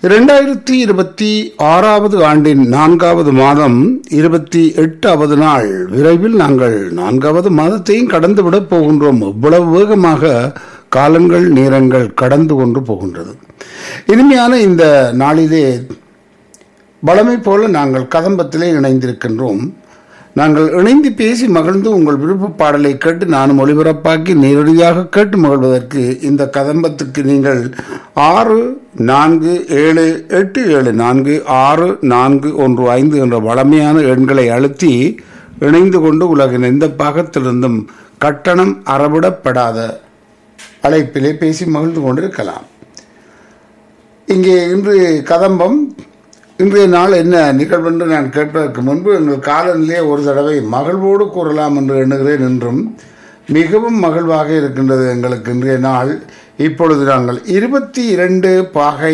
இரண்டாயிரத்தி இருபத்தி ஆறாவது ஆண்டின் நான்காவது மாதம் இருபத்தி எட்டாவது நாள் விரைவில் நாங்கள் நான்காவது மாதத்தையும் கடந்துவிடப் போகின்றோம் இவ்வளவு வேகமாக காலங்கள் நேரங்கள் கடந்து கொண்டு போகின்றது இனிமையான இந்த நாளிலே வளமை போல நாங்கள் கதம்பத்திலே இணைந்திருக்கின்றோம் நாங்கள் இணைந்து பேசி மகிழ்ந்து உங்கள் விருப்ப பாடலை கேட்டு நானும் ஒளிபரப்பாக்கி நேரடியாக கேட்டு மகிழ்வதற்கு இந்த கதம்பத்துக்கு நீங்கள் ஆறு நான்கு ஏழு எட்டு ஏழு நான்கு ஆறு நான்கு ஒன்று ஐந்து என்ற வளமையான எண்களை அழுத்தி இணைந்து கொண்டு உலகின் எந்த பாகத்திலிருந்தும் கட்டணம் அறவிடப்படாத அழைப்பிலே பேசி மகிழ்ந்து கொண்டிருக்கலாம் இங்கே இன்று கதம்பம் இன்றைய நாள் என்ன நிகழ்வென்று நான் கேட்பதற்கு முன்பு எங்கள் காலநிலையை ஒரு தடவை மகிழ்வோடு கூறலாம் என்று எண்ணுகிறேன் என்றும் மிகவும் மகிழ்வாக இருக்கின்றது எங்களுக்கு இன்றைய நாள் இப்பொழுது நாங்கள் இருபத்தி இரண்டு பாகை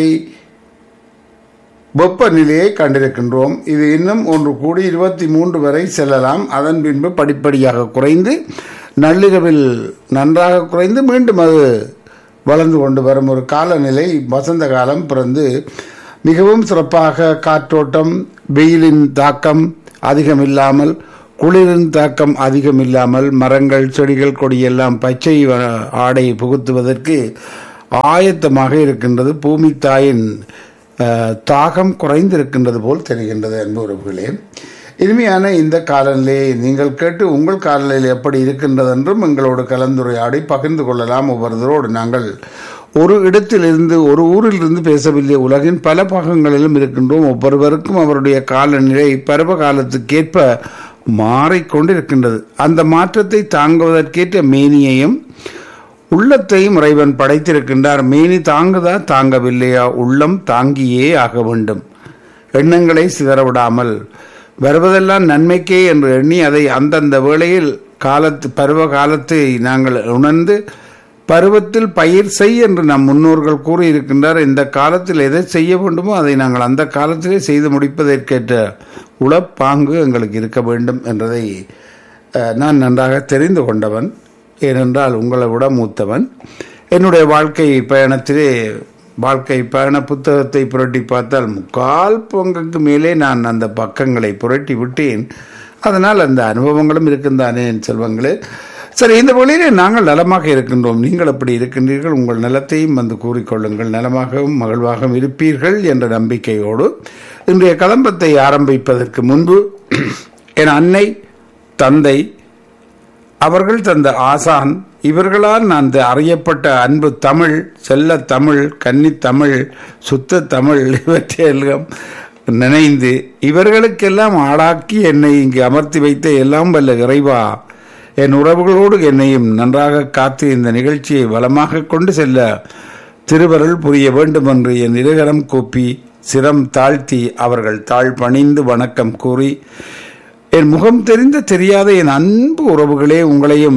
வெப்பநிலையை கண்டிருக்கின்றோம் இது இன்னும் ஒன்று கூடி இருபத்தி மூன்று வரை செல்லலாம் அதன் பின்பு படிப்படியாக குறைந்து நள்ளிரவில் நன்றாக குறைந்து மீண்டும் அது வளர்ந்து கொண்டு வரும் ஒரு காலநிலை வசந்த காலம் பிறந்து மிகவும் சிறப்பாக காற்றோட்டம் வெயிலின் தாக்கம் அதிகம் இல்லாமல் குளிரின் தாக்கம் அதிகம் இல்லாமல் மரங்கள் செடிகள் கொடியெல்லாம் பச்சை ஆடை புகுத்துவதற்கு ஆயத்தமாக இருக்கின்றது பூமி தாயின் தாகம் குறைந்திருக்கின்றது போல் தெரிகின்றது அன்பு உறவுகளே இனிமையான இந்த காலநிலையை நீங்கள் கேட்டு உங்கள் காலநிலையில் எப்படி இருக்கின்றது என்றும் எங்களோடு கலந்துரையாடி பகிர்ந்து கொள்ளலாம் ஒவ்வொருத்தரோடு நாங்கள் ஒரு இடத்திலிருந்து ஒரு ஊரிலிருந்து பேசவில்லை உலகின் பல பாகங்களிலும் இருக்கின்றோம் ஒவ்வொருவருக்கும் அவருடைய காலநிலை பருவ காலத்துக்கேற்ப மாறிக்கொண்டிருக்கின்றது அந்த மாற்றத்தை தாங்குவதற்கேற்ற மேனியையும் உள்ளத்தையும் இறைவன் படைத்திருக்கின்றார் மேனி தாங்குதா தாங்கவில்லையா உள்ளம் தாங்கியே ஆக வேண்டும் எண்ணங்களை சிதறவிடாமல் வருவதெல்லாம் நன்மைக்கே என்று எண்ணி அதை அந்தந்த வேளையில் காலத்து பருவ காலத்தை நாங்கள் உணர்ந்து பருவத்தில் பயிர் செய் என்று நம் முன்னோர்கள் கூறியிருக்கின்றார் இந்த காலத்தில் எதை செய்ய வேண்டுமோ அதை நாங்கள் அந்த காலத்திலே செய்து முடிப்பதற்கேற்ற உளப்பாங்கு எங்களுக்கு இருக்க வேண்டும் என்றதை நான் நன்றாக தெரிந்து கொண்டவன் ஏனென்றால் உங்களை விட மூத்தவன் என்னுடைய வாழ்க்கை பயணத்திலே வாழ்க்கை பயண புத்தகத்தை புரட்டி பார்த்தால் முக்கால் பொங்குக்கு மேலே நான் அந்த பக்கங்களை புரட்டி விட்டேன் அதனால் அந்த அனுபவங்களும் இருக்கின்றானே என் செல்வங்களே சரி இந்த வழியிலே நாங்கள் நலமாக இருக்கின்றோம் நீங்கள் எப்படி இருக்கின்றீர்கள் உங்கள் நலத்தையும் வந்து கூறிக்கொள்ளுங்கள் நலமாகவும் மகிழ்வாகவும் இருப்பீர்கள் என்ற நம்பிக்கையோடு இன்றைய கதம்பத்தை ஆரம்பிப்பதற்கு முன்பு என் அன்னை தந்தை அவர்கள் தந்த ஆசான் இவர்களால் நான் அறியப்பட்ட அன்பு தமிழ் செல்ல தமிழ் கன்னி தமிழ் சுத்த தமிழ் இவற்றையெல்லாம் நினைந்து இவர்களுக்கெல்லாம் ஆடாக்கி என்னை இங்கு அமர்த்தி வைத்த எல்லாம் வல்ல இறைவா என் உறவுகளோடு என்னையும் நன்றாக காத்து இந்த நிகழ்ச்சியை வளமாக கொண்டு செல்ல திருவருள் புரிய வேண்டும் என்று என் இருகரம் கூப்பி சிரம் தாழ்த்தி அவர்கள் தாழ் பணிந்து வணக்கம் கூறி என் முகம் தெரிந்த தெரியாத என் அன்பு உறவுகளே உங்களையும்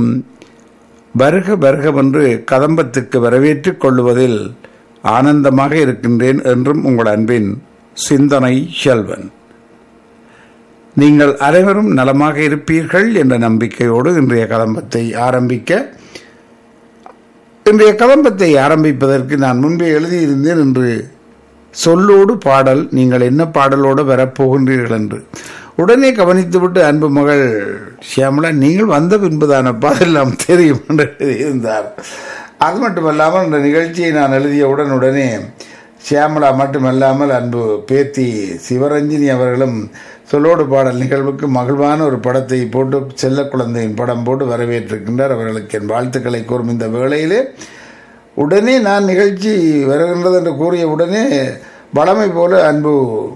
வருக வருகவென்று கதம்பத்துக்கு வரவேற்றுக் கொள்வதில் ஆனந்தமாக இருக்கின்றேன் என்றும் உங்கள் அன்பின் சிந்தனை செல்வன் நீங்கள் அனைவரும் நலமாக இருப்பீர்கள் என்ற நம்பிக்கையோடு இன்றைய கதம்பத்தை ஆரம்பிக்க இன்றைய கதம்பத்தை ஆரம்பிப்பதற்கு நான் முன்பே எழுதியிருந்தேன் என்று சொல்லோடு பாடல் நீங்கள் என்ன பாடலோடு வரப்போகின்றீர்கள் என்று உடனே கவனித்துவிட்டு அன்பு மகள் ஷியாமலா நீங்கள் வந்த பின்புதானப்பா எல்லாம் தெரியும் என்று எழுதியிருந்தார் அது மட்டுமல்லாமல் இந்த நிகழ்ச்சியை நான் எழுதியவுடன் உடனே ஷியாமலா மட்டுமல்லாமல் அன்பு பேத்தி சிவரஞ்சினி அவர்களும் சொல்லோடு பாடல் நிகழ்வுக்கு மகிழ்வான ஒரு படத்தை போட்டு செல்ல குழந்தையின் படம் போட்டு வரவேற்றிருக்கின்றார் அவர்களுக்கு என் வாழ்த்துக்களை கூறும் இந்த வேளையிலே உடனே நான் நிகழ்ச்சி வருகின்றது என்று கூறிய உடனே வளமை போல அன்பு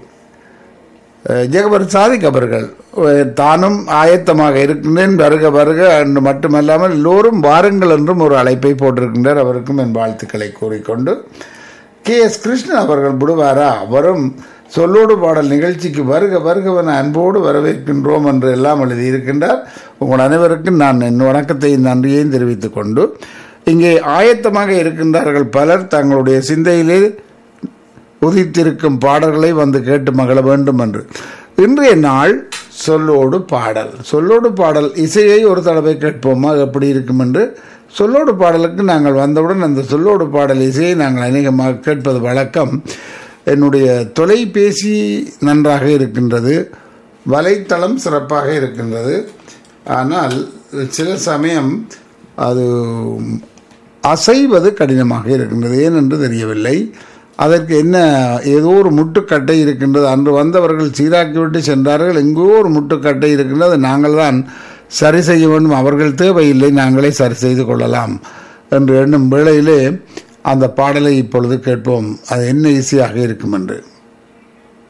ஜெகபர் சாதிக் அவர்கள் தானும் ஆயத்தமாக இருக்கின்றேன் வருக வருக என்று மட்டுமல்லாமல் எல்லோரும் வாருங்கள் என்றும் ஒரு அழைப்பை போட்டிருக்கின்றார் அவருக்கும் என் வாழ்த்துக்களை கூறிக்கொண்டு கே எஸ் கிருஷ்ணன் அவர்கள் விடுவாரா அவரும் சொல்லோடு பாடல் நிகழ்ச்சிக்கு வருக வருகவன அன்போடு வரவேற்கின்றோம் என்று எல்லாம் எழுதியிருக்கின்றார் உங்கள் அனைவருக்கும் நான் என் வணக்கத்தையும் நன்றியையும் தெரிவித்துக் கொண்டு இங்கே ஆயத்தமாக இருக்கின்றார்கள் பலர் தங்களுடைய சிந்தையிலே உதித்திருக்கும் பாடல்களை வந்து கேட்டு மகள வேண்டும் என்று இன்றைய நாள் சொல்லோடு பாடல் சொல்லோடு பாடல் இசையை ஒரு தடவை கேட்போமா எப்படி இருக்கும் என்று சொல்லோடு பாடலுக்கு நாங்கள் வந்தவுடன் அந்த சொல்லோடு பாடல் இசையை நாங்கள் அநேகமாக கேட்பது வழக்கம் என்னுடைய தொலைபேசி நன்றாக இருக்கின்றது வலைத்தளம் சிறப்பாக இருக்கின்றது ஆனால் சில சமயம் அது அசைவது கடினமாக இருக்கின்றது ஏனென்று தெரியவில்லை அதற்கு என்ன ஏதோ ஒரு முட்டுக்கட்டை இருக்கின்றது அன்று வந்தவர்கள் சீராக்கிவிட்டு சென்றார்கள் எங்கோ ஒரு முட்டுக்கட்டை இருக்கின்றது நாங்கள் தான் சரி செய்ய வேண்டும் அவர்கள் தேவையில்லை நாங்களே சரி செய்து கொள்ளலாம் என்று எண்ணும் வேளையிலே அந்த பாடலை இப்பொழுது கேட்போம் அது என்ன ஈஸியாக இருக்கும் என்று